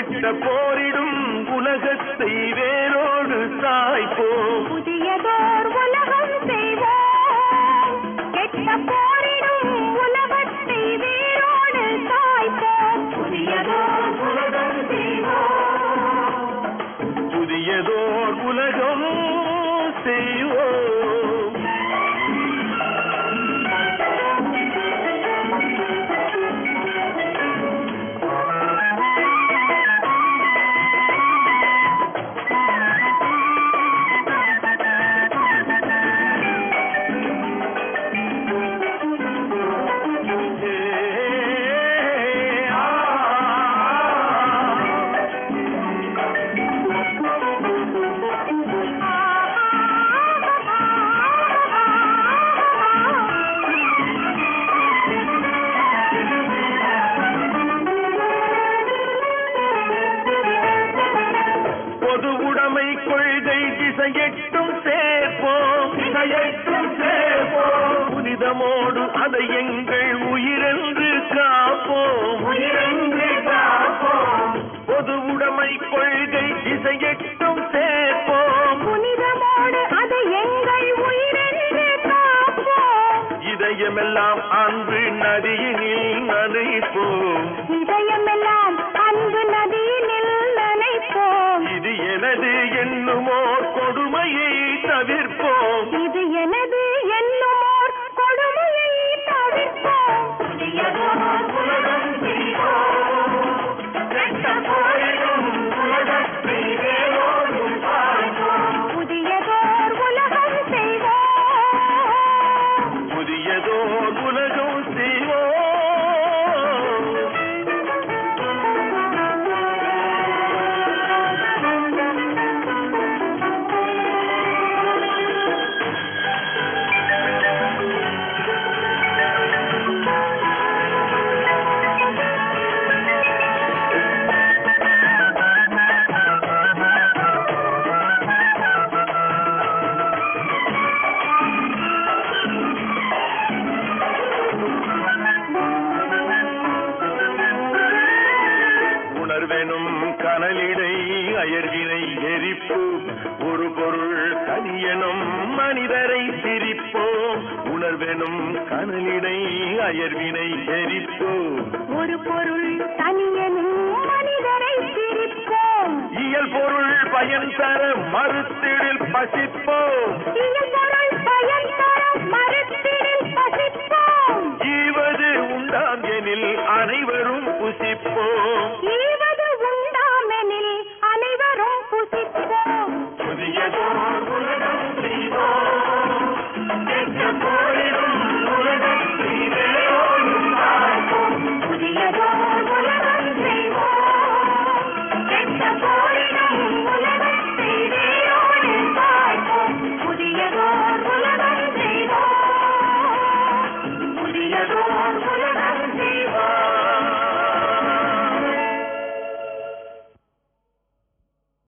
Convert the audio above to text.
கெட்ட போரிடும் உலகத்தை வேரோடு சாய்ப்போம் புதியதோர் உலகம் செய்வோம் கெட்ட போரிடும் உலகத்தை வேரோடு சாய்ப்போம் புதியதோர் உலகம் செய்வோம் புதியதோர் உலகம் செய்வோம் பொது உடைமை கொள்கை திசையெட்டும் சேர்ப்போம் திசையெட்டும் சேர்ப்போம் புனிதமோடு அதை எங்கள் உயிரென்று காப்போம் உயிரென்று காப்போம் பொது உடைமை கொள்கை திசையெட்டும் சேர்ப்போம் புனிதமோடு அதை எங்கள் உயிரென்று காப்போம் இதயமெல்லாம் அன்பு நதியினில் நனைப்போம் இதயமெல்லாம் அன்பு நதியினில் நனைப்போம் இது எனது என்னுமோர் கொடுமையை தவிர்ப்போம் இது எனது என்னுமோர் கொடுமையை தவிர்ப்போம் புதியதோர் உலகம் செய்வோம் புதியதோர் உலகம் செய்வோம் உணர்வெனும் கனலிடை அயர்வினை எரிப்போம் ஒரு பொருள் தனியனும் மனிதரை சிரிப்போம் உணர்வெனும் கனலிடை அயர்வினை எரிப்போம் ஒரு பொருள் தனியனும் மனிதரை பிரிப்போம் இயல் பொருள் பயன் தர மறுத்திடில் பசிப்போம் இயல் பொருள் பயன் தர மறுத்திடில் பசிப்போம் ஈவது உண்டாம் எனில் அனைவரும் புசிப்போம் ஈ